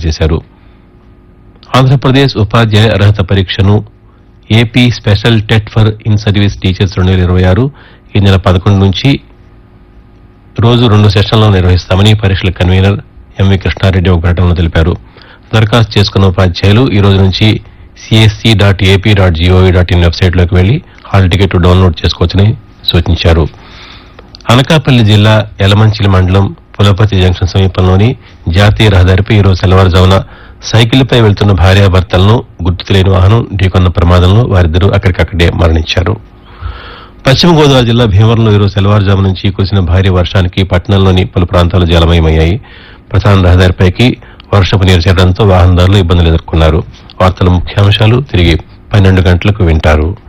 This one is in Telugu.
చేశారు ఆంధ్రప్రదేశ్ ఉపాధ్యాయ అర్హత పరీక్షను AP special TET for in service teachers రెండు వేల ఇరవై ఆరు ఈ నెల పదకొండు నుంచి రోజు రెండు సెషన్లలో నిర్వహిస్తామని పరీక్షల కన్వీనర్ ఎంవి కృష్ణారెడ్డి ఒక ప్రకటనలో తెలిపారు దరఖాస్తు చేసుకున్న ఉపాధ్యాయులు ఈ రోజు నుంచి CSC dot AP dot gov dot in వెబ్సైట్లోకి వెళ్లి హాల్ టికెట్ డౌన్లోడ్ చేసుకోవచ్చని సూచించారు అనకాపల్లి జిల్లా యలమంచిలి మండలం పులపతి జంక్షన్ సమీపంలోని జాతీయ రహదారిపై ఈరోజు తెల్లవారుజామున సైకిల్పై వెళ్తున్న భార్యాభర్తలను గుర్తు తెలియని వాహనం ఢీకొన్న ప్రమాదంలో వారిద్దరూ అక్కడికక్కడే మరణించారు పశ్చిమ గోదావరి జిల్లా భీమవరంలో ఈరోజు తెల్లవారుజాము నుంచి కురిసిన భారీ వర్షానికి పట్టణంలోని పలు ప్రాంతాలు జలమయమయ్యాయి ప్రధాన రహదారిపైకి వర్షపు నీరు చేరడంతో వాహనదారులు ఇబ్బందులు ఎదుర్కొన్నారు వార్తల ముఖ్యాంశాలు తిరిగి పన్నెండు గంటలకు వింటారు